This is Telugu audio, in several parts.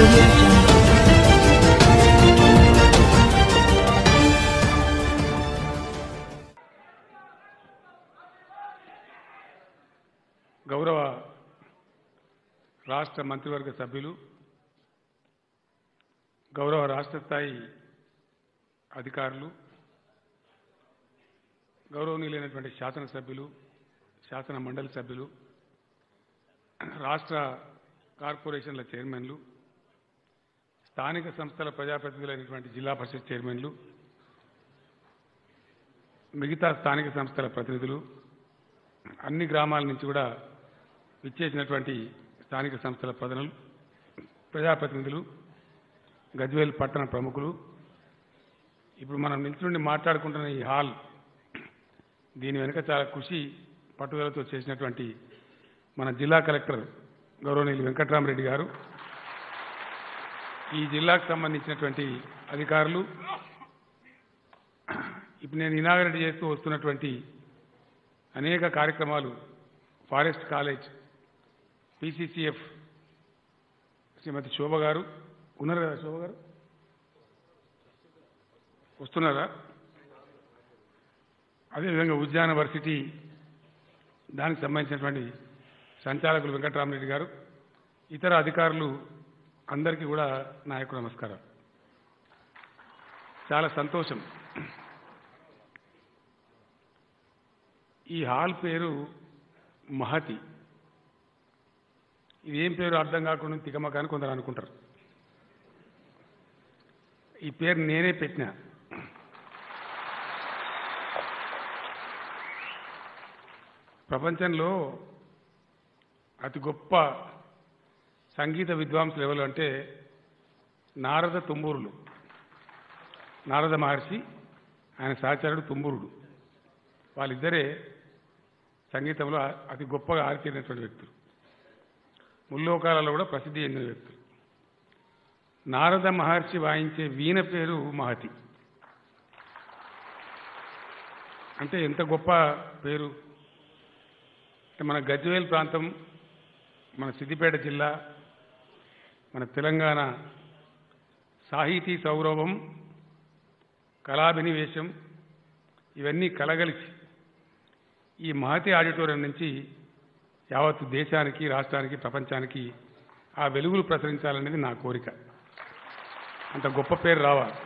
audio jungle. గౌరవ రాష్ట్ర మంత్రివర్గ సభ్యులు గౌరవ రాష్ట్ర స్థాయి అధికారులు గౌరవనీయులైనటువంటి శాసనసభ్యులు శాసన మండలి సభ్యులు రాష్ట్ర కార్పొరేషన్ల చైర్మన్లు స్థానిక సంస్థల ప్రజాప్రతినిధులైనటువంటి జిల్లా పరిషత్ చైర్మన్లు మిగతా స్థానిక సంస్థల ప్రతినిధులు అన్ని గ్రామాల నుంచి కూడా విచ్చేసినటువంటి స్థానిక సంస్థల ప్రజలు ప్రజాప్రతినిధులు గజ్వేల్ పట్టణ ప్రముఖులు ఇప్పుడు మనం నిల్చుండి మాట్లాడుకుంటున్న ఈ హాల్ దీని వెనుక చాలా కృషి పట్టుదలతో చేసినటువంటి మన జిల్లా కలెక్టర్ గౌరవనీయులు వెంకట్రామరెడ్డి గారు ఈ జిల్లాకు సంబంధించినటువంటి అధికారులు ఇప్పుడు నేను ఇనాగరేట్ చేస్తూ వస్తున్నటువంటి అనేక కార్యక్రమాలు forest college PCCF Shrimati Shobha garu ఉన్నారు కదా శోభ గారు వస్తున్నారా అదేవిధంగా ఉద్యాన వర్సిటీ దానికి సంబంధించినటువంటి సంచాలకులు వెంకటరామరెడ్డి గారు ఇతర అధికారులు అందరికీ కూడా నా యొక్క నమస్కారం చాలా సంతోషం ఈ హాల్ పేరు మహతి ఇది ఏం పేరు అర్థం కాకుండా తికమక అని కొందరు అనుకుంటారు ఈ పేరు నేనే పెట్టిన ప్రపంచంలో అతి గొప్ప సంగీత విద్వాంసులు ఎవరు అంటే నారద తుంబూరులు నారద మహర్షి ఆయన సహచరుడు తుంబూరుడు వాళ్ళిద్దరే సంగీతంలో అతి గొప్పగా ఆరితేరినటువంటి వ్యక్తులు ముల్లోకాలలో కూడా ప్రసిద్ధి చెందిన వ్యక్తులు నారద మహర్షి వాయించే వీణ పేరు మహతి అంటే ఎంత గొప్ప పేరు అంటే మన గజ్వేల్ ప్రాంతం మన సిద్దిపేట జిల్లా మన తెలంగాణ సాహితీ సౌరభం కళాభినివేశం ఇవన్నీ కలగలిసి ఈ మహతి ఆడిటోరియం నుంచి యావత్ దేశానికి రాష్ట్రానికి ప్రపంచానికి ఆ వెలుగులు ప్రసరించాలనేది నా కోరిక అంత గొప్ప పేరు రావాలి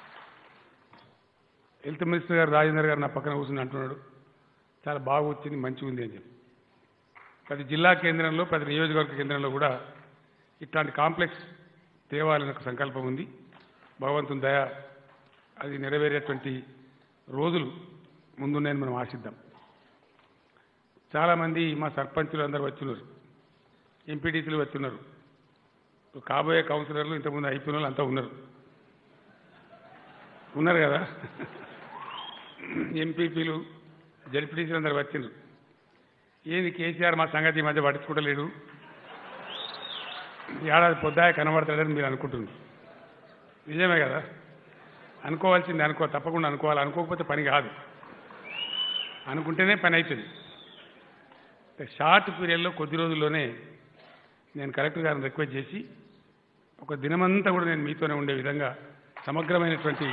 హెల్త్ మినిస్టర్ గారు రాజేందర్ గారు నా పక్కన కూర్చుని అంటున్నాడు చాలా బాగా వచ్చింది మంచిగా ఉంది అని చెప్పి ప్రతి జిల్లా కేంద్రంలో ప్రతి నియోజకవర్గ కేంద్రంలో కూడా ఇట్లాంటి కాంప్లెక్స్ తేవాలని ఒక సంకల్పం ఉంది భగవంతుని దయ అది నెరవేరేటువంటి రోజులు ముందున్నాయని మనం ఆశిద్దాం చాలామంది మా సర్పంచులు అందరూ వచ్చినారు ఎంపీటీసీలు వచ్చిన్నారు కాబోయే కౌన్సిలర్లు ఇంతకుముందు అయిపోయిన వాళ్ళు అంతా ఉన్నారు ఉన్నారు కదా ఎంపీపీలు జడ్పీటీసీలు అందరు వచ్చిండ్రు ఏంది కేసీఆర్ మా సంగతి ఈ మధ్య పట్టించుకుంటలేడు ఏడాది పొద్దాయ కనబడతాడని మీరు అనుకుంటున్నారు నిజమే కదా అనుకోవాల్సింది అనుకో తప్పకుండా అనుకోవాలి అనుకోకపోతే పని కాదు అనుకుంటేనే పని అవుతుంది షార్ట్ పీరియడ్లో కొద్ది రోజుల్లోనే నేను కలెక్టర్ గారిని రిక్వెస్ట్ చేసి ఒక దినమంతా కూడా నేను మీతోనే ఉండే విధంగా సమగ్రమైనటువంటి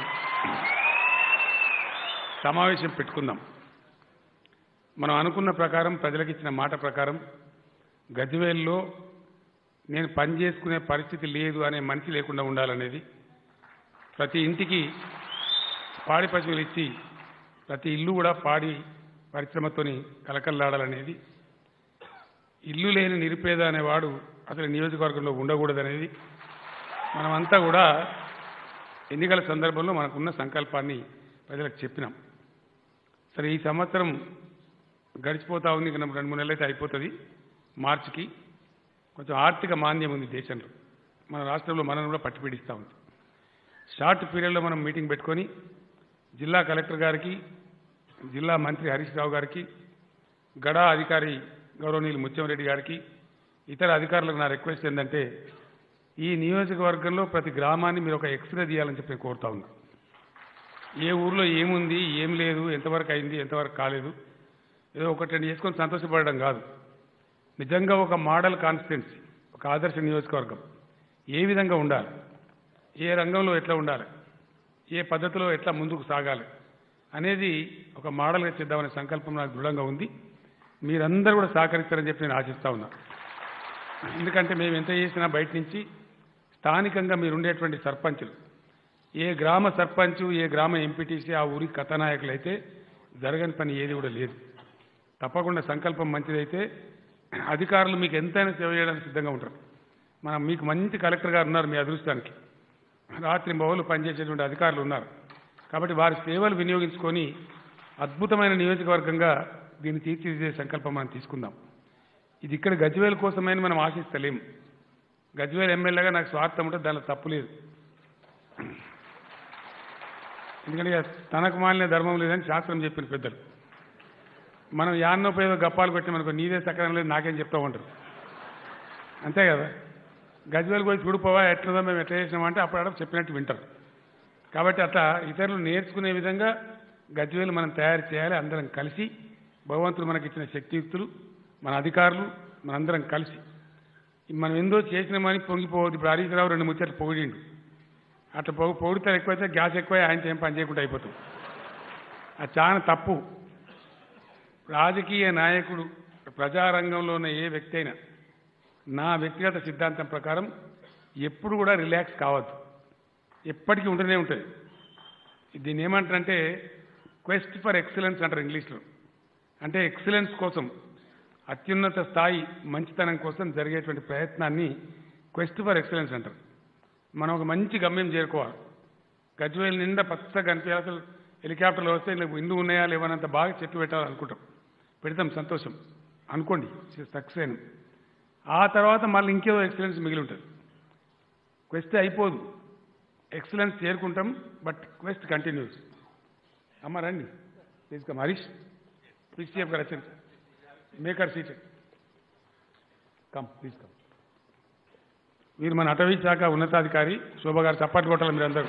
సమావేశం పెట్టుకుందాం మనం అనుకున్న ప్రకారం ప్రజలకు ఇచ్చిన మాట ప్రకారం గజ్వేల్లో నేను పని చేసుకునే పరిస్థితి లేదు అనే మనిషి లేకుండా ఉండాలనేది ప్రతి ఇంటికి పాడి పశువులు ఇచ్చి ప్రతి ఇల్లు కూడా పాడి పరిశ్రమతోని కలకల్లాడాలనేది ఇల్లు లేని నిరుపేద అనేవాడు అసలు నియోజకవర్గంలో ఉండకూడదనేది మనమంతా కూడా ఎన్నికల సందర్భంలో మనకున్న సంకల్పాన్ని ప్రజలకు చెప్పినాం సరే ఈ సంవత్సరం గడిచిపోతా ఉంది ఇంకా రెండు మూడు నెలలు అయితే అయిపోతుంది మార్చికి కొంచెం ఆర్థిక మాంద్యం ఉంది దేశంలో మన రాష్ట్రంలో మనం కూడా పట్టి పీడిస్తూ ఉంది షార్ట్ పీరియడ్లో మనం మీటింగ్ పెట్టుకొని జిల్లా కలెక్టర్ గారికి జిల్లా మంత్రి హరీష్ రావు గారికి గడా అధికారి గౌరవనీయులు ముత్యంరెడ్డి గారికి ఇతర అధికారులకు నా రిక్వెస్ట్ ఏంటంటే ఈ నియోజకవర్గంలో ప్రతి గ్రామాన్ని మీరు ఒక ఎక్స్రే తీయాలని చెప్పి నేను కోరుతా ఉన్నా ఏ ఊర్లో ఏముంది ఏం లేదు ఎంతవరకు అయింది ఎంతవరకు కాలేదు ఏదో ఒకటి రెండు చేసుకొని సంతోషపడడం కాదు నిజంగా ఒక మోడల్ కాన్స్టిట్యున్సీ ఒక ఆదర్శ నియోజకవర్గం ఏ విధంగా ఉండాలి ఏ రంగంలో ఎట్లా ఉండాలి ఏ పద్ధతిలో ఎట్లా ముందుకు సాగాలి అనేది ఒక మోడల్గా చేద్దామనే సంకల్పం నాకు దృఢంగా ఉంది మీరందరూ కూడా సహకరిస్తారని చెప్పి నేను ఆశిస్తా ఉన్నా ఎందుకంటే మేము ఎంత చేసినా బయట నుంచి స్థానికంగా మీరు ఉండేటువంటి సర్పంచులు ఏ గ్రామ సర్పంచ్ ఏ గ్రామ ఎంపీటీసీ ఆ ఊరి కథానాయకులు అయితే జరగని పని ఏది కూడా లేదు తప్పకుండా సంకల్పం మంచిదైతే అధికారులు మీకు ఎంతైనా సేవ చేయడానికి సిద్ధంగా ఉంటారు మన మీకు మంచి కలెక్టర్ గారు ఉన్నారు మీ అదృష్టానికి రాత్రి బహులు పనిచేసేటువంటి అధికారులు ఉన్నారు కాబట్టి వారి సేవలు వినియోగించుకొని అద్భుతమైన నియోజకవర్గంగా దీన్ని తీర్చిదిద్దే సంకల్పం మనం తీసుకుందాం ఇది ఇక్కడ గజ్వేల్ కోసమని మనం ఆశిస్తలేం గజ్వేల్ ఎమ్మెల్యేగా నాకు స్వార్థం ఉంటే దానిలో తప్పు లేదు ఎందుకంటే ఇక తనకు మాలిన ధర్మం లేదని శాస్త్రం చెప్పిన పెద్దలు మనం యాన్నోపేదో గప్పాలు పెట్టి మనకు నీదే సకరం లేదు నాకేం చెప్తా ఉంటారు అంతే కదా గజ్వేల్ పోయి చూడిపోవా ఎట్లదో మేము ఎట్లా చేసినామంటే అప్పుడు చెప్పినట్టు వింటారు కాబట్టి అట్లా ఇతరులు నేర్చుకునే విధంగా గజ్వేలు మనం తయారు చేయాలి అందరం కలిసి భగవంతుడు మనకి ఇచ్చిన శక్తియుక్తులు మన అధికారులు మనందరం కలిసి మనం ఎందో చేసినామని పొంగిపోవద్దు ఇప్పుడు హరీష్ రావు రెండు ముచ్చట్లు పొగిడిండు అట్లా పొగ పొగిడితే ఎక్కువైతే గ్యాస్ ఎక్కువ ఆయన ఏం పని చేయకుండా అయిపోతుంది అది చాలా తప్పు రాజకీయ నాయకుడు ప్రజారంగంలో ఉన్న ఏ వ్యక్తి అయినా నా వ్యక్తిగత సిద్ధాంతం ప్రకారం ఎప్పుడు కూడా రిలాక్స్ కావద్దు ఎప్పటికీ ఉంటూనే ఉంటుంది దీన్ని ఏమంటారంటే క్వెస్ట్ ఫర్ ఎక్సలెన్స్ అంటారు ఇంగ్లీష్లో అంటే ఎక్సలెన్స్ కోసం అత్యున్నత స్థాయి మంచితనం కోసం జరిగేటువంటి ప్రయత్నాన్ని క్వెస్ట్ ఫర్ ఎక్సలెన్స్ అంటారు మనం ఒక మంచి గమ్యం చేరుకోవాలి గజ్వేల్ నిండా పచ్చగా కనిపించాలి అసలు హెలికాప్టర్లు వస్తే ఇలా ఇందు ఉన్నాయా లేవనంత బాగా చెట్లు పెట్టాలనుకుంటాం పెడతాం సంతోషం అనుకోండి సక్సెస్ అయిన ఆ తర్వాత మళ్ళీ ఇంకేదో ఎక్సలెన్స్ మిగిలి ఉంటుంది క్వెస్ట్ అయిపోదు ఎక్సలెన్స్ చేరుకుంటాం బట్ క్వెస్ట్ కంటిన్యూస్ అమ్మ రండి please come Harish please CF garu వచ్చండి మేకర్ సీట్ కమ్ ప్లీజ్ కమ్ వీరు మన అటవీ శాఖ ఉన్నతాధికారి శోభ గారు చప్పట్లు కొట్టాలి మీరందరూ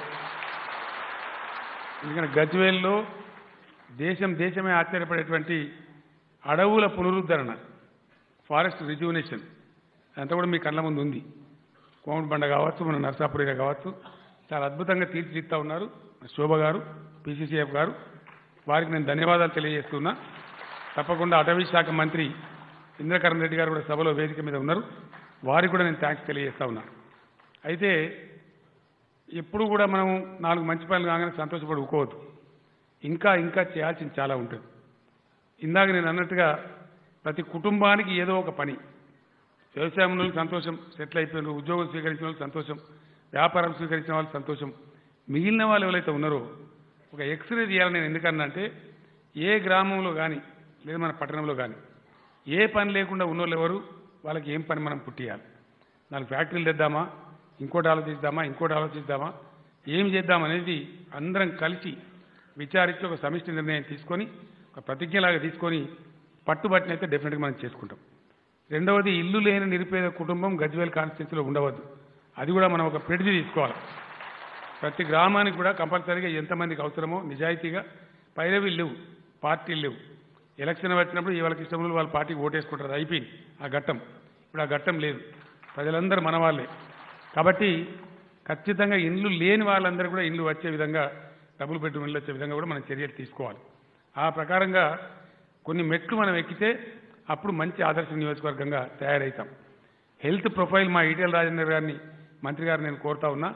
ఎందుకంటే గజ్వేల్లో దేశం దేశమే ఆశ్చర్యపడేటువంటి అడవుల పునరుద్ధరణ ఫారెస్ట్ రిజ్యూనేషన్ అంతా కూడా మీ కళ్ళ ముందు ఉంది కోమటి బండ కావచ్చు మన నర్సాపురిగా కావచ్చు చాలా అద్భుతంగా తీర్చిదిద్దుతా ఉన్నారు శోభ గారు పిసిసిఎఫ్ గారు వారికి నేను ధన్యవాదాలు తెలియజేస్తున్నా తప్పకుండా అటవీ శాఖ మంత్రి ఇంద్రకరణ్ రెడ్డి గారు కూడా సభలో వేదిక మీద ఉన్నారు వారికి కూడా నేను థ్యాంక్స్ తెలియజేస్తా ఉన్నా అయితే ఎప్పుడు కూడా మనం నాలుగు మంచి పనులు కాగానే సంతోషపడి ఊకోవద్దు ఇంకా ఇంకా చేయాల్సింది చాలా ఉంటుంది ఇందాక నేను అన్నట్టుగా ప్రతి కుటుంబానికి ఏదో ఒక పని వ్యవసాయం ఉన్న వాళ్ళకి సంతోషం సెటిల్ అయిపోయిన ఉద్యోగం స్వీకరించిన వాళ్ళకి సంతోషం వ్యాపారం స్వీకరించిన వాళ్ళకి సంతోషం మిగిలిన వాళ్ళు ఎవరైతే ఉన్నారో ఒక ఎక్స్రే తీయాలని నేను ఎందుకన్నా అంటే ఏ గ్రామంలో కానీ లేదా మన పట్టణంలో కానీ ఏ పని లేకుండా ఉన్నోళ్ళు ఎవరు వాళ్ళకి ఏం పని మనం పుట్టియాలి నాలుగు ఫ్యాక్టరీలు తెద్దామా ఇంకోటి ఆలోచిద్దామా ఇంకోటి ఆలోచిద్దామా ఏం చేద్దాం అనేది అందరం కలిసి విచారించి ఒక సమిష్టి నిర్ణయం తీసుకొని ఒక ప్రతిజ్ఞలాగా తీసుకొని పట్టుబట్టినైతే డెఫినెట్గా మనం చేసుకుంటాం రెండవది ఇల్లు లేని నిరుపేద కుటుంబం గజ్వేల్ కాన్స్టిట్యూన్సీలో ఉండవద్దు అది కూడా మనం ఒక ప్రెడిజి తీసుకోవాలి ప్రతి గ్రామానికి కూడా కంపల్సరీగా ఎంతమందికి అవసరమో నిజాయితీగా పైరవీలు లేవు పార్టీలు లేవు ఎలక్షన్ వచ్చినప్పుడు ఈ వాళ్ళకి ఇష్టం వాళ్ళు పార్టీకి ఓటేసుకుంటారు అది అయిపోయింది ఆ ఘట్టం ఇప్పుడు ఆ ఘట్టం లేదు ప్రజలందరూ మన వాళ్ళే కాబట్టి ఖచ్చితంగా ఇండ్లు లేని వాళ్ళందరూ కూడా ఇండ్లు వచ్చే విధంగా డబుల్ బెడ్రూమ్ ఇల్లు వచ్చే విధంగా కూడా మనం చర్యలు తీసుకోవాలి ఆ ప్రకారంగా కొన్ని మెట్లు మనం ఎక్కితే అప్పుడు మంచి ఆదర్శ నియోజకవర్గంగా తయారవుతాం హెల్త్ ప్రొఫైల్ మా ఈటెల రాజేందర్ గారిని మంత్రి గారు నేను కోరుతా ఉన్నా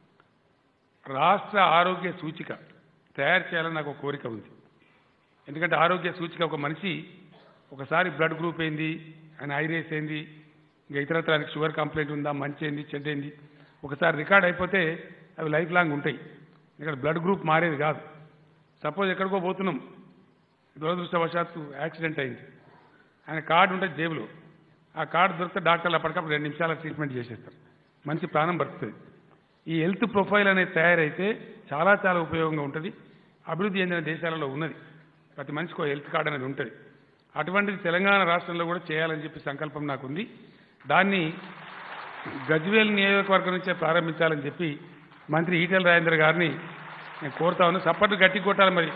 రాష్ట్ర ఆరోగ్య సూచిక తయారు చేయాలని నాకు ఒక కోరిక ఉంది ఎందుకంటే ఆరోగ్య సూచిక ఒక మనిషి ఒకసారి బ్లడ్ గ్రూప్ ఏంది ఆయన ఐరేస్ ఏంది ఇంకా ఇతరత్ర ఆయనకి షుగర్ కంప్లైంట్ ఉందా మంచి ఏంది చెడ్డ ఏంది ఒకసారి రికార్డ్ అయిపోతే అవి లైఫ్ లాంగ్ ఉంటాయి ఇక్కడ బ్లడ్ గ్రూప్ మారేది కాదు సపోజ్ ఎక్కడికో పోతున్నాం దురదృష్టవశాత్తు యాక్సిడెంట్ అయింది ఆయన కార్డు ఉంటుంది జేబులో ఆ కార్డు దొరికితే డాక్టర్లు అప్పటికప్పుడు రెండు నిమిషాల ట్రీట్మెంట్ చేసేస్తారు మనిషి ప్రాణం బతుకుతుంది ఈ హెల్త్ ప్రొఫైల్ అనేది తయారైతే చాలా చాలా ఉపయోగంగా ఉంటుంది అభివృద్ధి చెందిన దేశాలలో ఉన్నది ప్రతి మనిషికి ఒక హెల్త్ కార్డు అనేది ఉంటుంది అటువంటిది తెలంగాణ రాష్ట్రంలో కూడా చేయాలని చెప్పి సంకల్పం నాకుంది దాన్ని గజ్వేల్ నియోజకవర్గం నుంచే ప్రారంభించాలని చెప్పి మంత్రి ఈటెల రాజేందర్ గారిని నేను కోరుతా ఉన్నా సప్పట్లు గట్టి కొట్టాలి మరి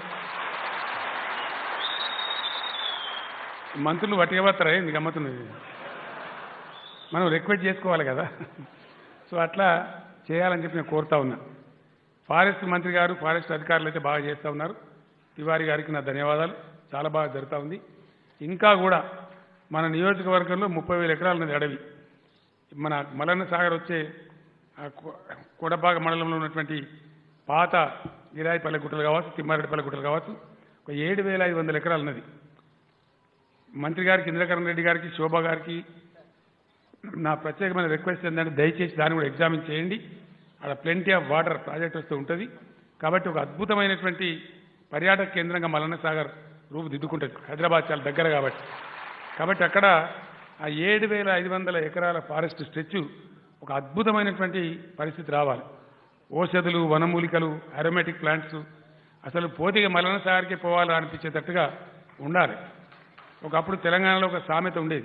మంత్రులు వట్టిగా పడతారా ఎందుకు గమ్మతున్నది మనం రిక్వెస్ట్ చేసుకోవాలి కదా సో అట్లా చేయాలని చెప్పి నేను కోరుతా ఉన్నా ఫారెస్ట్ మంత్రి గారు ఫారెస్ట్ అధికారులు అయితే బాగా చేస్తూ ఉన్నారు తివారి గారికి నా ధన్యవాదాలు చాలా బాగా జరుగుతూ ఉంది ఇంకా కూడా మన నియోజకవర్గంలో ముప్పై వేల ఎకరాలు ఉన్నది అడవి మన మలన్న సాగర్ వచ్చే ఆ కొ- కొడబాగ మండలంలో ఉన్నటువంటి పాత గిరాయిపల్లె గుట్టలు కావచ్చు తిమ్మారెడ్డిపల్లె గుట్టలు కావచ్చు ఒక ఏడు వేల ఐదు వందల ఎకరాలు ఉన్నది మంత్రి గారికి ఇంద్రకరణ్ రెడ్డి గారికి శోభా గారికి నా ప్రత్యేకమైన రిక్వెస్ట్ ఏంటంటే దయచేసి దాన్ని కూడా ఎగ్జామిన్ చేయండి అక్కడ ప్లెంటీ ఆఫ్ వాటర్ ప్రాజెక్ట్ వస్తూ ఉంటుంది కాబట్టి ఒక అద్భుతమైనటువంటి పర్యాటక కేంద్రంగా మలన్న సాగర్ రూపుదిద్దుకుంటుంది హైదరాబాద్ చాలా దగ్గర కాబట్టి కాబట్టి అక్కడ ఆ ఏడు వేల ఐదు వందల ఎకరాల ఫారెస్ట్ స్ట్రెచ్ ఒక అద్భుతమైనటువంటి పరిస్థితి రావాలి ఔషధులు వనమూలికలు అరోమేటిక్ ప్లాంట్స్ అసలు పోతిగా మలన సాగర్కే పోవాలా అనిపించేటట్టుగా ఉండాలి ఒకప్పుడు తెలంగాణలో ఒక సామెత ఉండేది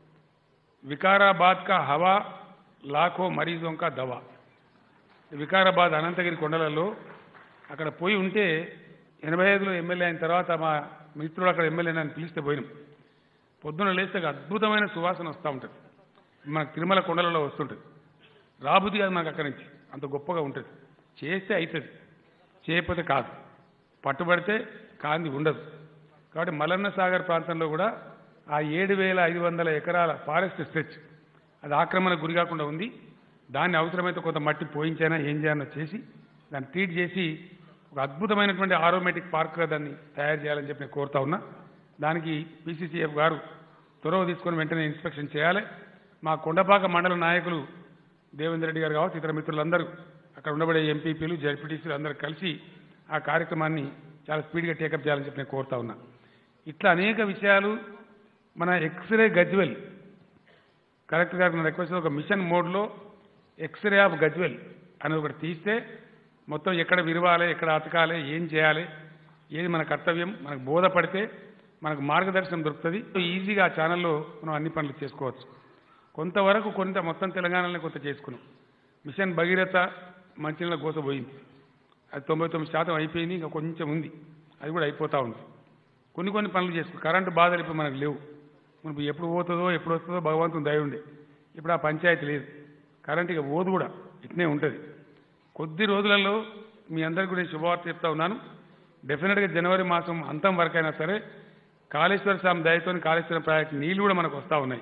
వికారాబాద్ కా హవా లాఖో మరీజోం కా దవా వికారాబాద్ అనంతగిరి కొండలలో అక్కడ పోయి ఉంటే ఎనభై ఐదులో ఎమ్మెల్యే అయిన తర్వాత మా మిత్రుడు అక్కడ ఎమ్మెల్యే అని పిలిస్తే పోయినాం పొద్దున లేస్తే ఒక అద్భుతమైన సువాసన వస్తూ ఉంటుంది మనకు తిరుమల కొండలలో వస్తుంటుంది రాబుది కాదు మనకు అక్కడి నుంచి అంత గొప్పగా ఉంటుంది చేస్తే అవుతుంది చేయకపోతే కాదు పట్టుబడితే కాంది ఉండదు కాబట్టి మలన్న సాగర్ ప్రాంతంలో కూడా ఆ ఏడు వేల ఐదు వందల ఎకరాల ఫారెస్ట్ స్ట్రెచ్ అది ఆక్రమణకు గురి కాకుండా ఉంది దాన్ని అవసరమైతే కొంత మట్టి పోయించైనా ఏం చేయాలో చేసి దాన్ని ట్రీట్ చేసి ఒక అద్భుతమైనటువంటి ఆరోమేటిక్ పార్క్గా దాన్ని తయారు చేయాలని చెప్పి నేను కోరుతా ఉన్నా దానికి పీసీసీఎఫ్ గారు చొరవ తీసుకొని వెంటనే ఇన్స్పెక్షన్ చేయాలి మా కొండపాక మండల నాయకులు దేవేందర్ రెడ్డి గారు కావచ్చు ఇతర మిత్రులందరూ అక్కడ ఉండబడే ఎంపీపీలు జడ్పీటీసీలు అందరూ కలిసి ఆ కార్యక్రమాన్ని చాలా స్పీడ్గా టేకప్ చేయాలని చెప్పి నేను కోరుతా ఉన్నా ఇట్లా అనేక విషయాలు మన ఎక్స్రే గజ్వెల్ కలెక్టర్ గారికి నా రిక్వెస్ట్ ఒక మిషన్ మోడ్లో ఎక్స్రే ఆఫ్ గజ్వెల్ అనేది ఒకటి తీస్తే మొత్తం ఎక్కడ విరవాలి ఎక్కడ అతకాలి ఏం చేయాలి ఏది మన కర్తవ్యం మనకు బోధపడితే మనకు మార్గదర్శనం దొరుకుతుంది ఈజీగా ఆ ఛానల్లో మనం అన్ని పనులు చేసుకోవచ్చు కొంతవరకు కొంత మొత్తం తెలంగాణలో కొంత చేసుకున్నాం మిషన్ భగీరథ మంచినీళ్ళ కోస పోయింది అది తొంభై తొమ్మిది శాతం అయిపోయింది ఇంకా కొంచెం ఉంది అది కూడా అయిపోతూ ఉంది కొన్ని కొన్ని పనులు చేసుకో కరెంటు బాధలు ఇప్పుడు మనకు లేవు మనకు ఎప్పుడు పోతుందో ఎప్పుడు వస్తుందో భగవంతుని దయ ఉండే ఇప్పుడు ఆ పంచాయతీ లేదు కరెంట్ ఇక పోదు కూడా ఇట్నే ఉంటుంది కొద్ది రోజులలో మీ అందరికీ కూడా నేను శుభవార్త చెప్తా ఉన్నాను డెఫినెట్గా జనవరి మాసం అంతం వరకైనా సరే కాళేశ్వర స్వామి దయతోని కాళేశ్వరం ప్రాజెక్టు నీళ్లు కూడా మనకు వస్తూ ఉన్నాయి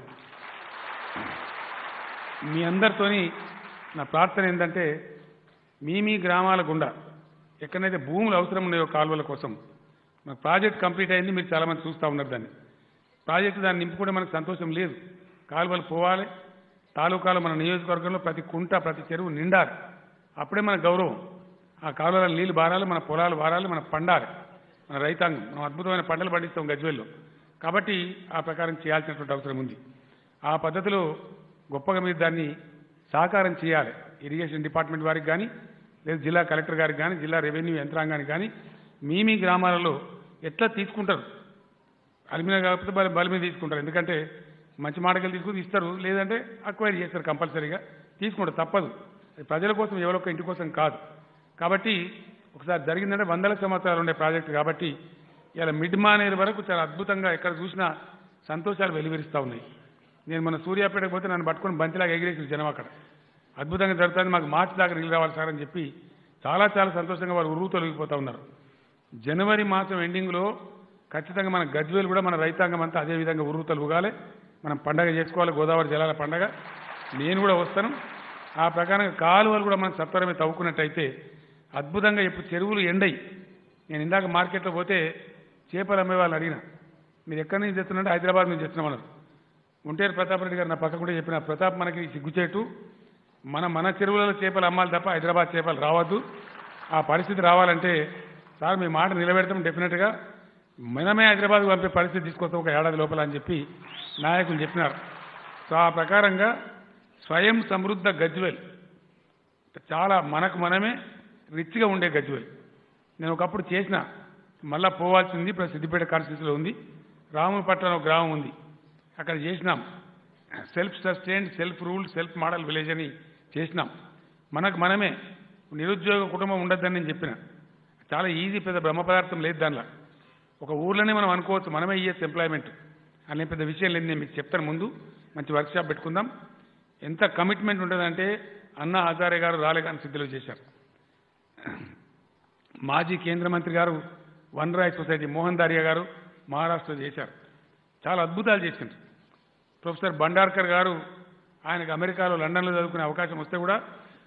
మీ అందరితోని నా ప్రార్థన ఏంటంటే మీ మీ గ్రామాల గుండా ఎక్కడైతే భూములు అవసరం ఉన్నాయో కాలువల కోసం మన ప్రాజెక్ట్ కంప్లీట్ అయింది మీరు చాలామంది చూస్తూ ఉన్నారు దాన్ని ప్రాజెక్టు దాన్ని నింపుకుంటే మనకు సంతోషం లేదు కాలువలు పోవాలి తాలూకాలో మన నియోజకవర్గంలో ప్రతి కుంట ప్రతి చెరువు నిండాలి అప్పుడే మన గౌరవం ఆ కాలువల నీళ్లు బారాలి మన పొలాలు బారాలి మన పండాలి మన రైతాంగం మనం అద్భుతమైన పంటలు పండిస్తాం గజ్వేల్లో కాబట్టి ఆ ప్రకారం చేయాల్సినటువంటి అవసరం ఉంది ఆ పద్ధతిలో గొప్పగా మీరు దాన్ని సహకారం చేయాలి ఇరిగేషన్ డిపార్ట్మెంట్ వారికి కానీ లేదా జిల్లా కలెక్టర్ గారికి కానీ జిల్లా రెవెన్యూ యంత్రాంగానికి కానీ మీ మీ గ్రామాలలో ఎట్లా తీసుకుంటారు అలిమిన కాకపోతే బలి బలి మీద తీసుకుంటారు ఎందుకంటే మంచి మాటకెళ్ళి తీసుకుని ఇస్తారు లేదంటే అక్వైర్ చేస్తారు కంపల్సరీగా తీసుకుంటారు తప్పదు అది ప్రజల కోసం ఎవరొక్క ఇంటి కోసం కాదు కాబట్టి ఒకసారి జరిగిందంటే వందల సంవత్సరాలు ఉండే ప్రాజెక్టు కాబట్టి ఇలా మిడ్ మానేరు వరకు చాలా అద్భుతంగా ఎక్కడ చూసినా సంతోషాలు వెలువరిస్తూ ఉన్నాయి నేను మన సూర్యాపేటకు పోతే నన్ను పట్టుకొని బంతిలాగా ఎగిరేసిన జనం అక్కడ అద్భుతంగా జరుగుతుంది మాకు మార్చి దాకా నీళ్ళు రావాలి సార్ అని చెప్పి చాలా చాలా సంతోషంగా వారు ఉరువు తొలగిపోతూ ఉన్నారు జనవరి మాసం ఎండింగ్లో ఖచ్చితంగా మన గజ్వేల్ కూడా మన రైతాంగం అంతా అదే విధంగా ఉరువుతలు ఊగాలి మనం పండగ చేసుకోవాలి గోదావరి జలాల పండగ నేను కూడా వస్తాను ఆ ప్రకారంగా కాలువలు కూడా మనం సత్వరమే తవ్వుకున్నట్టయితే అద్భుతంగా ఇప్పుడు చెరువులు ఎండయి నేను ఇందాక మార్కెట్లో పోతే చేపలు అమ్మే వాళ్ళని అడిగిన మీరు ఎక్కడి నుంచి తెస్తున్నట్టే హైదరాబాద్ నుంచి తెస్తున్నామన్నారు ఉంటేరు ప్రతాప్ రెడ్డి గారు నా పక్క కూడా చెప్పిన ప్రతాప్ మనకి సిగ్గుచేటు మన మన చెరువులలో చేపలు అమ్మాలి తప్ప హైదరాబాద్ చేపలు రావద్దు ఆ పరిస్థితి రావాలంటే సార్ మీ మాట నిలబెడతాం డెఫినెట్గా మనమే హైదరాబాద్కు పంపే పరిస్థితి తీసుకొస్తాం ఒక ఏడాది లోపల అని చెప్పి నాయకులు చెప్పినారు సో ఆ ప్రకారంగా స్వయం సమృద్ధ గజ్వెల్ చాలా మనకు మనమే రిచ్గా ఉండే గజ్వెల్ నేను ఒకప్పుడు చేసిన మళ్ళా పోవాల్సింది ఇప్పుడు సిద్దిపేట కాన్స్టిట్యూన్సీలో ఉంది రాములపట్నం ఒక గ్రామం ఉంది అక్కడ చేసినాం self sustained self ruled self model village అని చేసినాం మనకు మనమే నిరుద్యోగ కుటుంబం ఉండద్దని నేను చెప్పిన చాలా ఈజీ పెద్ద బ్రహ్మ పదార్థం లేదు దానిలో ఒక ఊర్లోనే మనం అనుకోవచ్చు మనమే ఇయ్యచ్చు ఎంప్లాయ్మెంట్ అనే పెద్ద విషయం లేదు నేను మీకు చెప్తాను ముందు మంచి వర్క్షాప్ పెట్టుకుందాం ఎంత కమిట్మెంట్ ఉంటుందంటే అన్నా హజారే గారు రాలేగాని సిద్ధులు చేశారు మాజీ కేంద్ర మంత్రి గారు వన్ రాయ్ సొసైటీ మోహన్ దారియా గారు మహారాష్ట్రలో చేశారు చాలా అద్భుతాలు చేసిండ్రు ప్రొఫెసర్ బండార్కర్ గారు ఆయనకు అమెరికాలో లండన్లో చదువుకునే అవకాశం వస్తే కూడా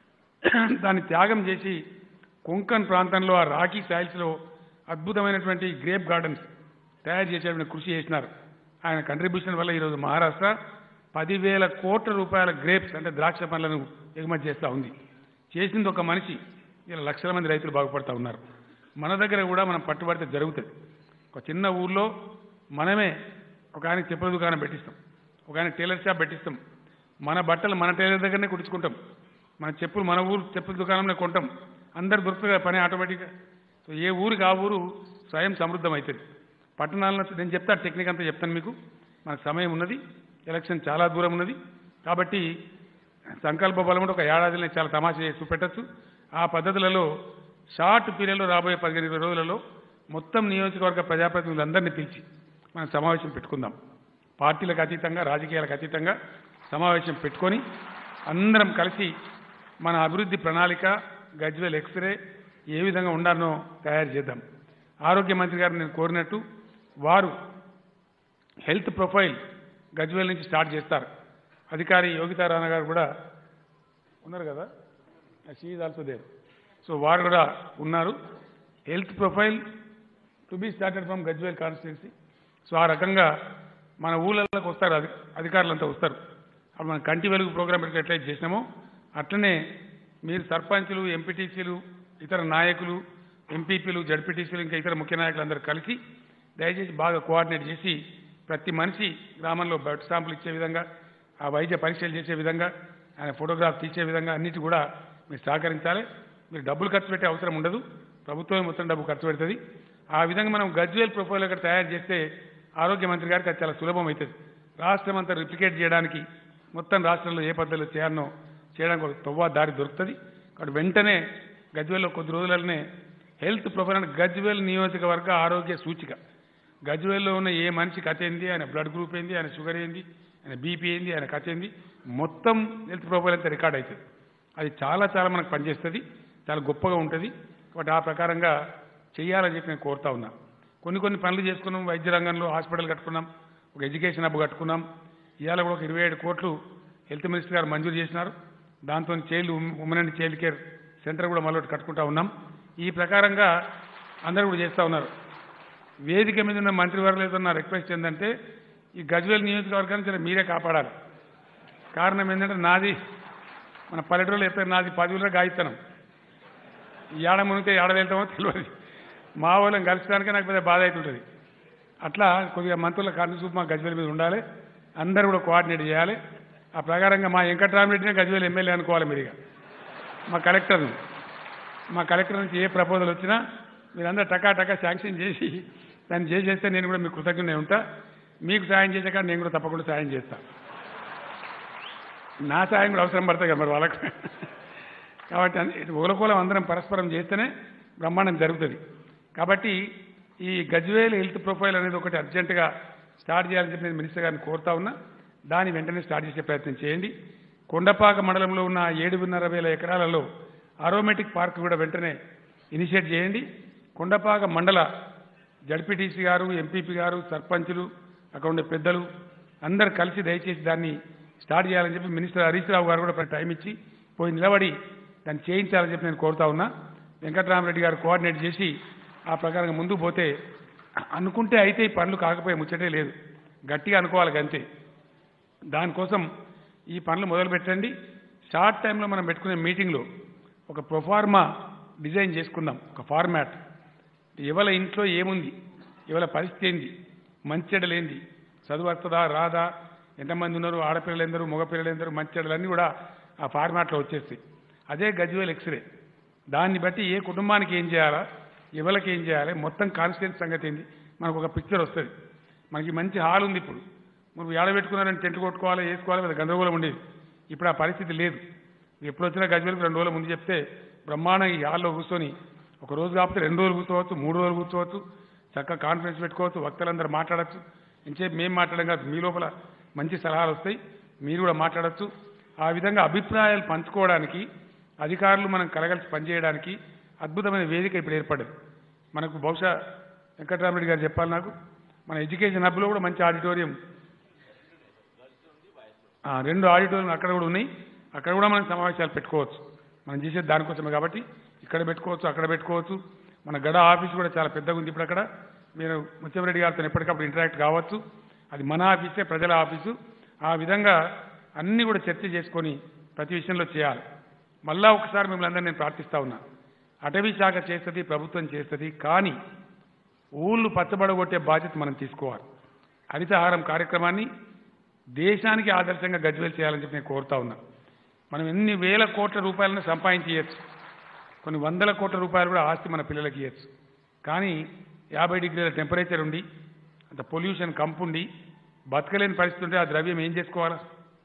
దాన్ని త్యాగం చేసి కొంకన్ ప్రాంతంలో ఆ రాకీ సాయిల్స్లో అద్భుతమైనటువంటి గ్రేప్ గార్డెన్స్ తయారు చేసేటువంటి కృషి చేసినారు ఆయన కంట్రిబ్యూషన్ వల్ల ఈరోజు మహారాష్ట్ర పదివేల కోట్ల రూపాయల గ్రేప్స్ అంటే ద్రాక్ష పండ్లను ఎగుమతి చేస్తూ ఉంది చేసింది ఒక మనిషి ఇలా లక్షల మంది రైతులు బాగుపడతా ఉన్నారు మన దగ్గర కూడా మనం పట్టుబడితే జరుగుతుంది ఒక చిన్న ఊర్లో మనమే ఒక ఆయనకి చెప్పుల దుకాణం పెట్టిస్తాం ఒక ఆయన టైలర్ షాప్ పెట్టిస్తాం మన బట్టలు మన టైలర్ దగ్గరనే కుట్టించుకుంటాం మన చెప్పులు మన ఊరు చెప్పుల దుకాణంలో కొంటాం అందరు దొరుకుతుంది కదా పని ఆటోమేటిక్గా సో ఏ ఊరికి ఆ ఊరు స్వయం సమృద్ధం అవుతుంది పట్టణాలను నేను చెప్తా టెక్నిక్ అంతా చెప్తాను మీకు మనకు సమయం ఉన్నది ఎలక్షన్ చాలా దూరం ఉన్నది కాబట్టి సంకల్ప బలం అంటే ఒక ఏడాదిలో చాలా తమాషా చేసి చూపెట్టచ్చు ఆ పద్ధతులలో షార్ట్ పీరియడ్లో రాబోయే పదిహేను ఇరవై రోజులలో మొత్తం నియోజకవర్గ ప్రజాప్రతినిధులందరినీ పిలిచి మనం సమావేశం పెట్టుకుందాం పార్టీలకు అతీతంగా రాజకీయాలకు అతీతంగా సమావేశం పెట్టుకొని అందరం కలిసి మన అభివృద్ధి ప్రణాళిక గజ్వెల్ ఎక్స్రే ఏ విధంగా ఉండాలనో తయారు చేద్దాం ఆరోగ్య మంత్రి గారు నేను కోరినట్టు వారు హెల్త్ ప్రొఫైల్ గజ్వేల్ నుంచి స్టార్ట్ చేస్తారు అధికారి యోగితా రాణా గారు కూడా ఉన్నారు కదా షీఈ్ ఆల్సో దేర్ సో వారు కూడా ఉన్నారు health profile to be started from Gajwel constituency so ఆ రకంగా మన ఊళ్ళలోకి వస్తారు అధి అధికారులంతా వస్తారు అప్పుడు మన కంటి వెలుగు ప్రోగ్రాం పెట్టి ఎట్లయితే చేసినామో అట్లనే మీరు సర్పంచులు ఎంపీటీసీలు ఇతర నాయకులు ఎంపీపీలు జడ్పీటీసీలు ఇంకా ఇతర ముఖ్య నాయకులు అందరూ కలిసి దయచేసి బాగా కోఆర్డినేట్ చేసి ప్రతి మనిషి గ్రామంలో బ్లడ్ శాంపుల్ ఇచ్చే విధంగా ఆ వైద్య పరీక్షలు చేసే విధంగా ఆయన ఫోటోగ్రాఫ్ తీసే విధంగా అన్నిటి కూడా మీరు సహకరించాలి మీరు డబ్బులు ఖర్చు పెట్టే అవసరం ఉండదు ప్రభుత్వమే మొత్తం డబ్బు ఖర్చు పెడుతుంది ఆ విధంగా మనం గజ్వేల్ ప్రొఫైల్ ఇక్కడ తయారు చేస్తే ఆరోగ్య మంత్రి గారికి అది చాలా సులభం అవుతుంది రాష్ట్రం అంతా రిప్లికేట్ చేయడానికి మొత్తం రాష్ట్రంలో ఏ పద్ధతిలో చేయాలనో చేయడానికి ఒక తవ్వ దారి దొరుకుతుంది కాబట్టి వెంటనే గజ్వేల్లో కొద్ది రోజులనే హెల్త్ ప్రొఫైల్ అంటే గజ్వేల్ నియోజకవర్గ ఆరోగ్య సూచిక గజ్వేల్లో ఉన్న ఏ మనిషి కథ ఏంది ఆయన బ్లడ్ గ్రూప్ ఏంది ఆయన షుగర్ ఏంది ఆయన బీపీ ఏంది ఆయన కథ ఏంది మొత్తం హెల్త్ ప్రొఫైల్ అంతా రికార్డ్ అవుతుంది అది చాలా చాలా మనకు పనిచేస్తుంది చాలా గొప్పగా ఉంటుంది కాబట్టి ఆ ప్రకారంగా చేయాలని చెప్పి నేను కోరుతా ఉన్నా కొన్ని కొన్ని పనులు చేసుకున్నాం వైద్య రంగంలో హాస్పిటల్ కట్టుకున్నాం ఒక ఎడ్యుకేషన్ హబ్ కట్టుకున్నాం ఇవాళ కూడా ఒక ఇరవై ఏడు కోట్లు హెల్త్ మినిస్టర్ గారు మంజూరు చేసినారు దాంతో child women and child care centre కూడా మళ్ళీ ఒకటి కట్టుకుంటా ఉన్నాం ఈ ప్రకారంగా అందరూ కూడా చేస్తూ ఉన్నారు వేదిక మీద ఉన్న మంత్రివర్గంలో నా రిక్వెస్ట్ ఏంటంటే ఈ గజ్వేల్ నియోజకవర్గాన్ని సరే మీరే కాపాడాలి కారణం ఏంటంటే నాది మన పల్లెటూరులో ఎప్పుడు నాది పదవిలో గాయితనం ఏడ మునిగితే ఏడ వెళ్తామో తెలియదు మా వాళ్ళని కలుసుకోవడానికే నాకు పెద్ద బాధ అవుతుంటుంది అట్లా కొద్దిగా మంత్రుల కన్ను చూపు మా గజ్వేల్ మీద ఉండాలి అందరూ కూడా కోఆర్డినేట్ చేయాలి ఆ ప్రకారంగా మా వెంకట్రామరెడ్డినే గజ్వేల్ ఎమ్మెల్యే అనుకోవాలి మీరు ఇక మా కలెక్టర్ను మా కలెక్టర్ నుంచి ఏ ప్రపోజల్ వచ్చినా మీరందరూ టకా టకా శాంక్షన్ చేసి దాన్ని చేసేస్తే నేను కూడా మీకు కృతజ్ఞత ఉంటా మీకు సాయం చేసే కాడ నేను కూడా తప్పకుండా సాయం చేస్తాను నా సాయం కూడా అవసరం పడుతుంది కదా మరి వాళ్ళకు కాబట్టి అన్ని- ఒకరికొకరం అందరం పరస్పరం చేస్తేనే బ్రహ్మాండం జరుగుతుంది కాబట్టి ఈ గజ్వేల్ హెల్త్ ప్రొఫైల్ అనేది ఒకటి అర్జెంటుగా స్టార్ట్ చేయాలని చెప్పి నేను మినిస్టర్ గారిని కోరుతా ఉన్నా దాన్ని వెంటనే స్టార్ట్ చేసే ప్రయత్నం చేయండి కొండపాక మండలంలో ఉన్న ఏడున్నర వేల ఎకరాలలో ఆరోమేటిక్ పార్క్ కూడా వెంటనే ఇనిషియేట్ చేయండి కొండపాక మండల జడ్పీటీసీ గారు ఎంపీపీ గారు సర్పంచులు అక్కడ ఉండే పెద్దలు అందరు కలిసి దయచేసి దాన్ని స్టార్ట్ చేయాలని చెప్పి మినిస్టర్ హరీష్ రావు గారు కూడా టైం ఇచ్చి పోయి నిలబడి దాన్ని చేయించాలని చెప్పి నేను కోరుతా ఉన్నా వెంకటరామరెడ్డి గారు కోఆర్డినేట్ చేసి ఆ ప్రకారంగా ముందుకు పోతే అనుకుంటే అయితే ఈ పనులు కాకపోయే ముచ్చటే లేదు గట్టిగా అనుకోవాలి అంతే దానికోసం ఈ పనులు మొదలు పెట్టండి షార్ట్ టైంలో మనం పెట్టుకునే మీటింగ్లో ఒక ప్రొఫార్మా డిజైన్ చేసుకుందాం ఒక ఫార్మాట్ ఎవరి ఇంట్లో ఏముంది ఎవరి పరిస్థితి ఏంది మంచి చెడ్డలేంది చదువు వస్తుందా రాదా ఎంతమంది ఉన్నారు ఆడపిల్లలు ఎందరు మగపిల్లలు ఎందరు మంచి చెడ్డలన్నీ కూడా ఆ ఫార్మాట్లో వచ్చేస్తాయి అదే గజ్వేల్ ఎక్స్రే దాన్ని బట్టి ఏ కుటుంబానికి ఏం చేయాలా ఎవరికి ఏం చేయాలి మొత్తం కాన్స్టిట్యూన్స్ సంగతి ఏంది మనకు ఒక పిక్చర్ వస్తుంది మనకి మంచి హాల్ ఉంది ఇప్పుడు మీరు ఏడబెట్టుకున్నారని టెంట్ కొట్టుకోవాలి వేసుకోవాలి పెద్ద గందరగోళం ఉండేది ఇప్పుడు ఆ పరిస్థితి లేదు ఎప్పుడు వచ్చినా గజ్వేల్కి రెండు రోజుల ముందు చెప్తే బ్రహ్మాండంగా ఈ హాల్లో కూర్చొని ఒక రోజు కాకపోతే రెండు రోజులు కూర్చోవచ్చు మూడు రోజులు కూర్చోవచ్చు చక్కగా కాన్ఫరెన్స్ పెట్టుకోవచ్చు వక్తలందరూ మాట్లాడచ్చు ఇంచేపు మేము మాట్లాడడం కాదు మీ లోపల మంచి సలహాలు వస్తాయి మీరు కూడా మాట్లాడచ్చు ఆ విధంగా అభిప్రాయాలు పంచుకోవడానికి అధికారులు మనం కలగలిసి పనిచేయడానికి అద్భుతమైన వేదిక ఇప్పుడు ఏర్పడ్డది మనకు బహుశా వెంకటరామరెడ్డి గారు చెప్పాలి నాకు మన ఎడ్యుకేషన్ హబ్లో కూడా మంచి ఆడిటోరియం ఆ, రెండు ఆడిటోరియం అక్కడ కూడా ఉన్నాయి అక్కడ కూడా మనం సమావేశాలు పెట్టుకోవచ్చు మనం చేసేది దానికోసమే కాబట్టి ఇక్కడ పెట్టుకోవచ్చు అక్కడ పెట్టుకోవచ్చు మన గడ ఆఫీస్ కూడా చాలా పెద్దగా ఉంది ఇప్పుడు అక్కడ మీరు ముత్యంరెడ్డి గారితో ఎప్పటికప్పుడు ఇంటరాక్ట్ కావచ్చు అది మన ఆఫీసే ప్రజల ఆఫీసు ఆ విధంగా అన్నీ కూడా చర్చ చేసుకొని ప్రతి విషయంలో చేయాలి మళ్ళా ఒకసారి మిమ్మల్ని అందరినీ నేను ప్రార్థిస్తా ఉన్నా అటవీ శాఖ చేస్తుంది ప్రభుత్వం చేస్తుంది కానీ ఊళ్ళు పచ్చబడగొట్టే బాధ్యత మనం తీసుకోవాలి హరితహారం కార్యక్రమాన్ని దేశానికి ఆదర్శంగా గజ్వేల్ చేయాలని చెప్పి నేను కోరుతా ఉన్నా మనం ఎన్ని వేల కోట్ల రూపాయలను సంపాదించి ఇవ్వచ్చు కొన్ని వందల కోట్ల రూపాయలు కూడా ఆస్తి మన పిల్లలకి ఇవ్వచ్చు కానీ యాభై డిగ్రీల టెంపరేచర్ ఉండి అంత పొల్యూషన్ కంపుండి బతకలేని పరిస్థితి ఉంటే ఆ ద్రవ్యం ఏం చేసుకోవాలా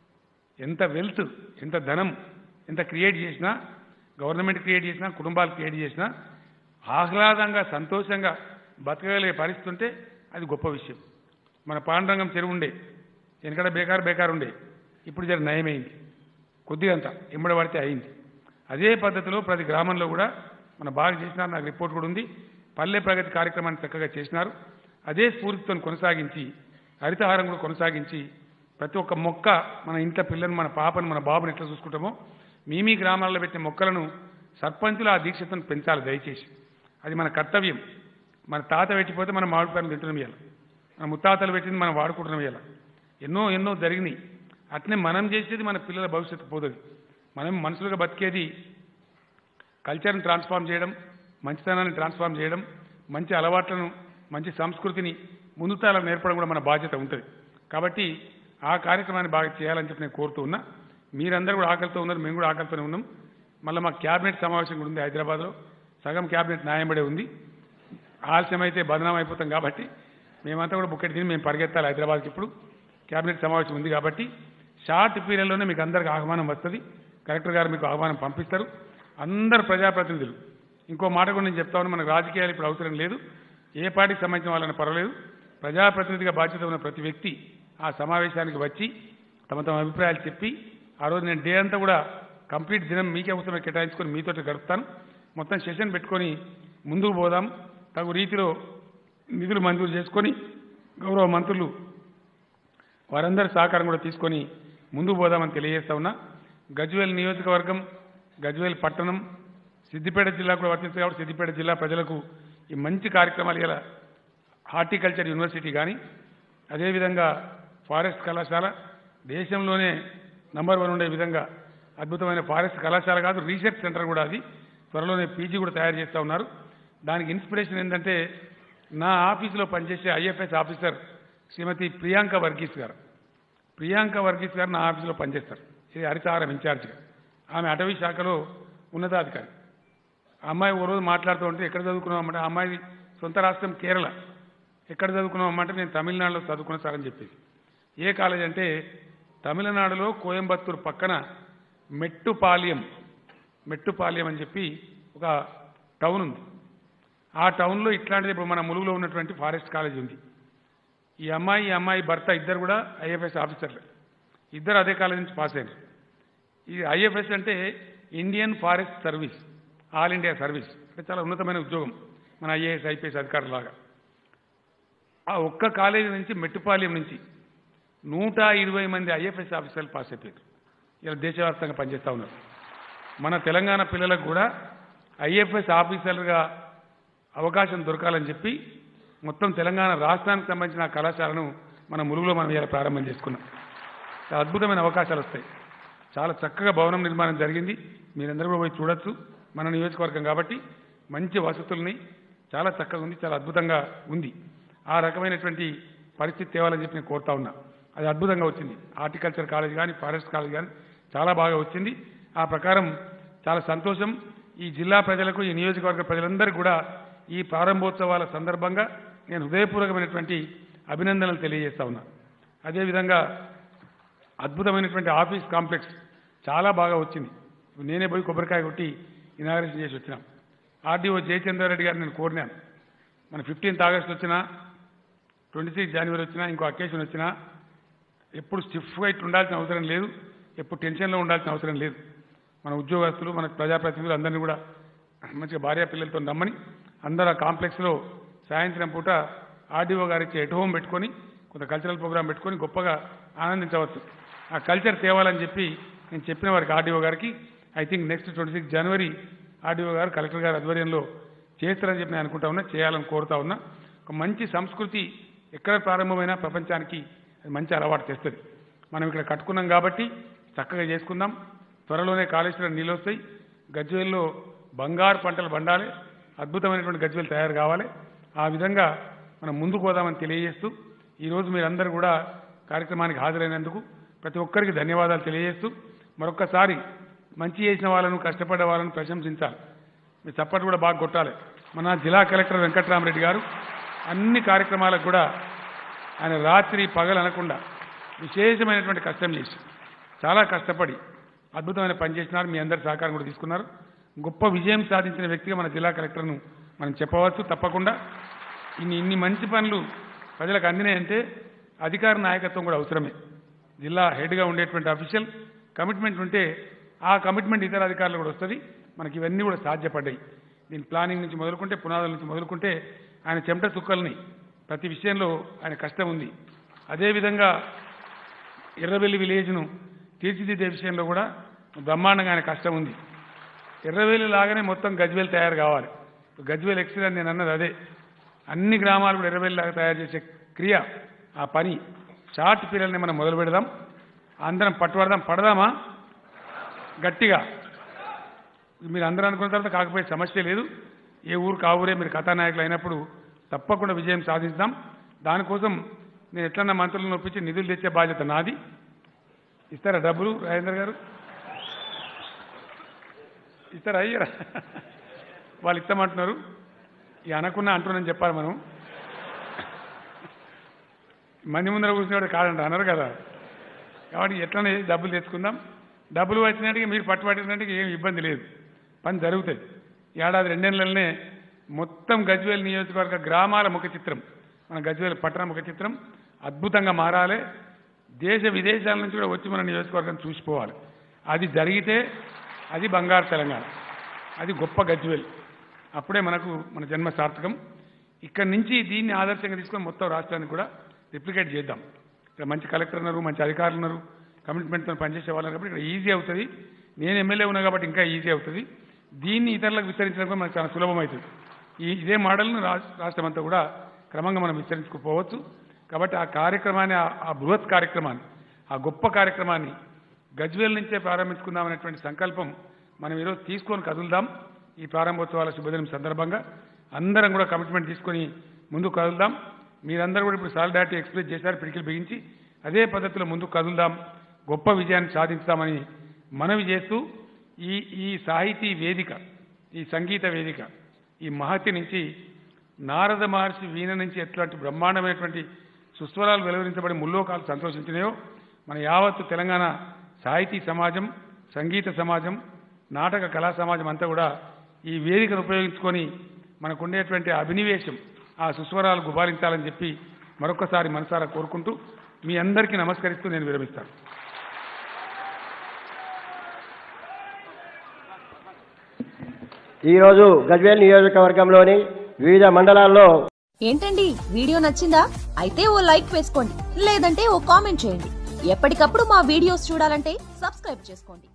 ఎంత వెల్త్ ఎంత ధనం ఎంత క్రియేట్ చేసినా గవర్నమెంట్ క్రియేట్ చేసినా కుటుంబాలు క్రియేట్ చేసినా ఆహ్లాదంగా సంతోషంగా బతకగలిగే పరిస్థితి ఉంటే అది గొప్ప విషయం మన పాండురంగం చెరువు ఉండే వెనకడ బేకారు బేకారు ఉండే ఇప్పుడు జర నయమైంది కొద్దిగా అంత ఎంబడి పడితే అయింది అదే పద్ధతిలో ప్రతి గ్రామంలో కూడా మన బాగా చేసినారు నాకు రిపోర్ట్ కూడా ఉంది పల్లె ప్రగతి కార్యక్రమాన్ని చక్కగా చేసినారు అదే స్ఫూర్తితో కొనసాగించి హరితహారం కూడా కొనసాగించి ప్రతి ఒక్క మొక్క మన ఇంట్లో పిల్లని మన పాపను మన బాబుని ఎట్లా చూసుకుంటామో మీ మీ గ్రామాల్లో పెట్టిన మొక్కలను సర్పంచులు ఆ దీక్షతను పెంచాలి దయచేసి అది మన కర్తవ్యం మన తాత పెట్టిపోతే మనం మామిడి పనులు తింటున్నాం ఇవాళ మన ముత్తాతలు పెట్టింది మనం వాడుకుంటున్నాం ఇవాళ ఎన్నో ఎన్నో జరిగినాయి అట్నే మనం చేసేది మన పిల్లల భవిష్యత్తు పోతుంది మనం మనుషులుగా బతికేది కల్చర్ని ట్రాన్స్ఫార్మ్ చేయడం మంచితనాన్ని ట్రాన్స్ఫార్మ్ చేయడం మంచి అలవాట్లను మంచి సంస్కృతిని ముందుతాలకు నేర్పడం కూడా మన బాధ్యత ఉంటుంది కాబట్టి ఆ కార్యక్రమాన్ని బాగా చేయాలని చెప్పి నేను కోరుతూ ఉన్నా మీరందరూ కూడా ఆకలితో ఉన్నారు మేము కూడా ఆకలితోనే ఉన్నాం మళ్ళీ మా క్యాబినెట్ సమావేశం కూడా ఉంది హైదరాబాద్లో సగం క్యాబినెట్ న్యాయంబడే ఉంది ఆలస్యం అయితే బదనాం అయిపోతాం కాబట్టి మేమంతా కూడా బుక్కెట్ తిని మేము పరిగెత్తాలి హైదరాబాద్కి ఇప్పుడు క్యాబినెట్ సమావేశం ఉంది కాబట్టి షార్ట్ పీరియడ్లోనే మీకు అందరికి ఆహ్వానం వస్తుంది కలెక్టర్ గారు మీకు ఆహ్వానం పంపిస్తారు అందరు ప్రజాప్రతినిధులు ఇంకో మాట కూడా నేను చెప్తా ఉన్నా మనకు రాజకీయాలు ఇప్పుడు అవసరం లేదు ఏ పార్టీకి సంబంధించిన వాళ్ళని పర్వాలేదు ప్రజాప్రతినిధిగా బాధ్యత ఉన్న ప్రతి వ్యక్తి ఆ సమావేశానికి వచ్చి తమ తమ అభిప్రాయాలు చెప్పి ఆ రోజు నేను డే అంతా కూడా కంప్లీట్ దినం మీకే అవసరమే కేటాయించుకొని మీతో గడుపుతాను మొత్తం సెషన్ పెట్టుకొని ముందుకు పోదాం తగు రీతిలో నిధులు మంజూరు చేసుకొని గౌరవ మంత్రులు వారందరి సహకారం కూడా తీసుకొని ముందుకు పోదామని తెలియజేస్తా ఉన్నా గజ్వేల్ నియోజకవర్గం గజ్వేల్ పట్టణం సిద్దిపేట జిల్లా కూడా వర్తిస్తుంది కాబట్టి సిద్దిపేట జిల్లా ప్రజలకు ఈ మంచి కార్యక్రమాలు ఇలా హార్టికల్చర్ యూనివర్సిటీ కానీ అదేవిధంగా ఫారెస్ట్ కళాశాల దేశంలోనే నంబర్ వన్ ఉండే విధంగా అద్భుతమైన ఫారెస్ట్ కళాశాల కాదు రీసెర్చ్ సెంటర్ కూడా అది త్వరలోనే పీజీ కూడా తయారు చేస్తూ ఉన్నారు దానికి ఇన్స్పిరేషన్ ఏంటంటే నా ఆఫీసులో పనిచేసే ఐఎఫ్ఎస్ ఆఫీసర్ శ్రీమతి ప్రియాంక వర్గీస్ గారు ప్రియాంక వర్గీస్ గారు నా ఆఫీసులో పనిచేస్తారు ఇది హరితహారం ఇన్ఛార్జిగా ఆమె అటవీ శాఖలో ఉన్నతాధికారి ఆ అమ్మాయి ఓ రోజు మాట్లాడుతూ ఉంటే ఎక్కడ చదువుకున్నామంటే ఆ అమ్మాయి సొంత రాష్ట్రం కేరళ ఎక్కడ చదువుకున్నామంటే నేను తమిళనాడులో చదువుకున్నా సార్ అని చెప్పేసి ఏ కాలేజ్ అంటే తమిళనాడులో కోయంబత్తూరు పక్కన మెట్టుపాలెం మెట్టుపాలెం అని చెప్పి ఒక టౌన్ ఉంది ఆ టౌన్లో ఇట్లాంటిది ఇప్పుడు మన ములుగులో ఉన్నటువంటి ఫారెస్ట్ కాలేజ్ ఉంది ఈ అమ్మాయి ఈ అమ్మాయి భర్త ఇద్దరు కూడా ఐఎఫ్ఎస్ ఆఫీసర్లు ఇద్దరు అదే కాలేజ్ నుంచి పాస్ అయ్యారు ఈ ఐఎఫ్ఎస్ అంటే Indian forest service all India service అంటే చాలా ఉన్నతమైన ఉద్యోగం మన ఐఏఎస్ ఐపీఎస్ అధికారులాగా ఆ ఒక్క కాలేజీ నుంచి మెట్టుపాలెం నుంచి నూట ఇరవై మంది ఐఎఫ్ఎస్ ఆఫీసర్లు పాస్ అయిపోయారు ఇలా దేశవ్యాప్తంగా పనిచేస్తూ ఉన్నారు మన తెలంగాణ పిల్లలకు కూడా ఐఎఫ్ఎస్ ఆఫీసర్లుగా అవకాశం దొరకాలని చెప్పి మొత్తం తెలంగాణ రాష్ట్రానికి సంబంధించిన ఆ కళాశాలను మన ములుగులో మనం ఇలా ప్రారంభం చేసుకున్నాం చాలా అద్భుతమైన అవకాశాలు వస్తాయి చాలా చక్కగా భవనం నిర్మాణం జరిగింది మీరందరూ కూడా పోయి చూడొచ్చు మన నియోజకవర్గం కాబట్టి మంచి వసతుల్ని చాలా చక్కగా ఉంది చాలా అద్భుతంగా ఉంది ఆ రకమైనటువంటి పరిస్థితి తేవాలని చెప్పి నేను కోరుతా ఉన్నా అది అద్భుతంగా వచ్చింది హార్టికల్చర్ కాలేజ్ కానీ ఫారెస్ట్ కాలేజ్ కానీ చాలా బాగా వచ్చింది ఆ ప్రకారం చాలా సంతోషం ఈ జిల్లా ప్రజలకు ఈ నియోజకవర్గ ప్రజలందరికీ కూడా ఈ ప్రారంభోత్సవాల సందర్భంగా నేను హృదయపూర్వకమైనటువంటి అభినందనలు తెలియజేస్తా ఉన్నా అదేవిధంగా అద్భుతమైనటువంటి ఆఫీస్ కాంప్లెక్స్ చాలా బాగా వచ్చింది ఇప్పుడు నేనే పోయి కొబ్బరికాయ కొట్టి ఇనాగరేషన్ చేసి వచ్చినాం ఆర్డీఓ జయచంద్రారెడ్డి గారు నేను కోరినాను మన ఫిఫ్టీన్త్ ఆగస్ట్ వచ్చినా ట్వంటీ సిక్స్ జనవరి వచ్చినా ఇంకో అకేషన్ వచ్చినా ఎప్పుడు స్టిఫ్గా ఇట్లా ఉండాల్సిన అవసరం లేదు ఎప్పుడు టెన్షన్లో ఉండాల్సిన అవసరం లేదు మన ఉద్యోగస్తులు మన ప్రజాప్రతినిధులు అందరినీ కూడా మంచిగా భార్య పిల్లలతో రమ్మని అందరూ ఆ కాంప్లెక్స్లో సాయంత్రం పూట ఆర్డీఓ గారికి ఎట్ హోమ్ పెట్టుకొని కొంత కల్చరల్ ప్రోగ్రామ్ పెట్టుకొని గొప్పగా ఆనందించవచ్చు ఆ కల్చర్ తేవాలని చెప్పి నేను చెప్పిన వారికి ఆర్డీఓ గారికి I think next twenty six జనవరి ఆర్డీఓ గారు కలెక్టర్ గారి ఆధ్వర్యంలో చేస్తారని చెప్పి నేను అనుకుంటా ఉన్నా చేయాలని కోరుతా ఉన్నా ఒక మంచి సంస్కృతి ఎక్కడ ప్రారంభమైనా ప్రపంచానికి అది మంచి అలవాటు తెస్తుంది మనం ఇక్కడ కట్టుకున్నాం కాబట్టి చక్కగా చేసుకుందాం త్వరలోనే కాళేశ్వరం నీళ్ళు వస్తాయి గజ్వేల్లో బంగారు పంటలు పండాలి అద్భుతమైనటువంటి గజ్వేలు తయారు కావాలి ఆ విధంగా మనం ముందుకు పోదామని తెలియజేస్తూ ఈరోజు మీరందరూ కూడా కార్యక్రమానికి హాజరైనందుకు ప్రతి ఒక్కరికి ధన్యవాదాలు తెలియజేస్తూ మరొక్కసారి మంచి చేసిన వాళ్ళను కష్టపడ్డ వాళ్ళను ప్రశంసించాలి మీ చప్పట్లు కూడా బాగా కొట్టాలి మన జిల్లా కలెక్టర్ వెంకట్రామరెడ్డి గారు అన్ని కార్యక్రమాలకు కూడా ఆయన రాత్రి పగలు అనకుండా విశేషమైనటువంటి కష్టం చేసి చాలా కష్టపడి అద్భుతమైన పని చేసినారు మీ అందరి సహకారం కూడా తీసుకున్నారు గొప్ప విజయం సాధించిన వ్యక్తిగా మన జిల్లా కలెక్టర్ను మనం చెప్పవచ్చు తప్పకుండా ఇన్ని ఇన్ని మంచి పనులు ప్రజలకు అందినాయంటే అధికార నాయకత్వం కూడా అవసరమే జిల్లా హెడ్గా ఉండేటువంటి అఫీషియల్ కమిట్మెంట్ ఉంటే ఆ కమిట్మెంట్ ఇతర అధికారులు కూడా వస్తుంది మనకి ఇవన్నీ కూడా సాధ్యపడ్డాయి దీని ప్లానింగ్ నుంచి మొదలుకుంటే పునాదుల నుంచి మొదలుకుంటే ఆయన చెమట చుక్కల్ని ప్రతి విషయంలో ఆయన కష్టం ఉంది అదేవిధంగా ఎర్రవెల్లి విలేజ్ను తీర్చిదిద్దే విషయంలో కూడా బ్రహ్మాండంగా ఆయన కష్టం ఉంది ఎర్రవెల్లి లాగానే మొత్తం గజ్వేల్ తయారు కావాలి గజ్వేల్ ఎక్సలెంట్ నేను అన్నది అదే అన్ని గ్రామాలు కూడా ఎర్రవెల్లి లాగా తయారు చేసే క్రియ ఆ పని షార్ట్ పీరియడ్ని మనం మొదలు పెడదాం అందరం పట్టుబడదాం పడదామా గట్టిగా మీరు అందరూ అనుకున్న తర్వాత కాకపోతే సమస్య లేదు ఏ ఊరు కావురే మీరు కథానాయకులు అయినప్పుడు తప్పకుండా విజయం సాధిస్తాం దానికోసం నేను ఎట్లన్నా మంత్రులను ఒప్పించి నిధులు తెచ్చే బాధ్యత నాది ఇస్తారా డబ్బులు రాజేంద్ర గారు ఇస్తారా అయ్యారా వాళ్ళు ఇస్తామంటున్నారు ఇక అనకున్నా అంటున్నాను చెప్పాలి మనం మంది ముందర కూర్చునేవాడు కాదంట అన్నారు కదా కాబట్టి ఎట్లనే చేసి డబ్బులు తెచ్చుకుందాం డబ్బులు వచ్చినట్టుగా మీరు పట్టుబట్టినట్టుగా ఏం ఇబ్బంది లేదు పని జరుగుతుంది ఏడాది రెండేళ్లనే మొత్తం గజ్వేల్ నియోజకవర్గ గ్రామాల ముఖ చిత్రం మన గజ్వేల్ పట్టణ ముఖ చిత్రం అద్భుతంగా మారాలి దేశ విదేశాల నుంచి కూడా వచ్చి మన నియోజకవర్గం చూసిపోవాలి అది జరిగితే అది బంగారు తెలంగాణ అది గొప్ప గజ్వేల్ అప్పుడే మనకు మన జన్మ సార్థకం ఇక్కడి నుంచి దీన్ని ఆదర్శంగా తీసుకొని మొత్తం రాష్ట్రానికి కూడా రిప్లికేట్ చేద్దాం ఇక్కడ మంచి కలెక్టర్ ఉన్నారు మంచి అధికారులు ఉన్నారు కమిట్మెంట్తో పనిచేసే వాళ్ళు ఉన్నారు కాబట్టి ఇక్కడ ఈజీ అవుతుంది నేను ఎమ్మెల్యే ఉన్నా కాబట్టి ఇంకా ఈజీ అవుతుంది దీన్ని ఇతరులకు విస్తరించడం కూడా మనకు చాలా సులభం అవుతుంది ఈ ఇదే మోడల్ను రాష్ట్ర రాష్ట్రం అంతా కూడా క్రమంగా మనం విస్తరించుకుపోవచ్చు కాబట్టి ఆ కార్యక్రమాన్ని ఆ- ఆ బృహత్ కార్యక్రమాన్ని ఆ గొప్ప కార్యక్రమాన్ని గజ్వేల్ నుంచే ప్రారంభించుకుందామనేటువంటి సంకల్పం మనం ఈరోజు తీసుకొని కదులుదాం ఈ ప్రారంభోత్సవాల శుభదినం సందర్భంగా అందరం కూడా కమిట్మెంట్ తీసుకొని ముందుకు కదులుదాం మీరందరూ కూడా ఇప్పుడు సాలిడారిటీ ఎక్స్ప్రెస్ చేశారు పిడికిలు బిగించి అదే పద్ధతిలో ముందుకు కదులుదాం గొప్ప విజయాన్ని సాధిస్తామని మనవి చేస్తూ ఈ ఈ సాహితీ వేదిక ఈ సంగీత వేదిక ఈ మహతి నుంచి నారద మహర్షి వీణ నుంచి ఎట్లాంటి బ్రహ్మాండమైనటువంటి సుస్వరాలు వెలువరించబడి ముల్లోకాలు సంతోషించినాయో మన యావత్తు తెలంగాణ సాహితీ సమాజం సంగీత సమాజం నాటక కళా సమాజం అంతా కూడా ఈ వేదికను ఉపయోగించుకొని మనకు ఉండేటువంటి అభినివేశం ఆ సుస్వరాలు గుబాలించాలని చెప్పి మరొకసారి మనసారా కోరుకుంటూ మీ అందరికీ నమస్కరిస్తూ నేను విరమిస్తాను ఈరోజు గజ్వేల్ నియోజకవర్గంలోని వివిధ మండలాల్లో ఏంటండి వీడియో నచ్చిందా అయితే ఓ లైక్ వేసుకోండి లేదంటే ఓ కామెంట్ చేయండి ఎప్పటికప్పుడు మా వీడియోస్ చూడాలంటే సబ్స్క్రైబ్ చేసుకోండి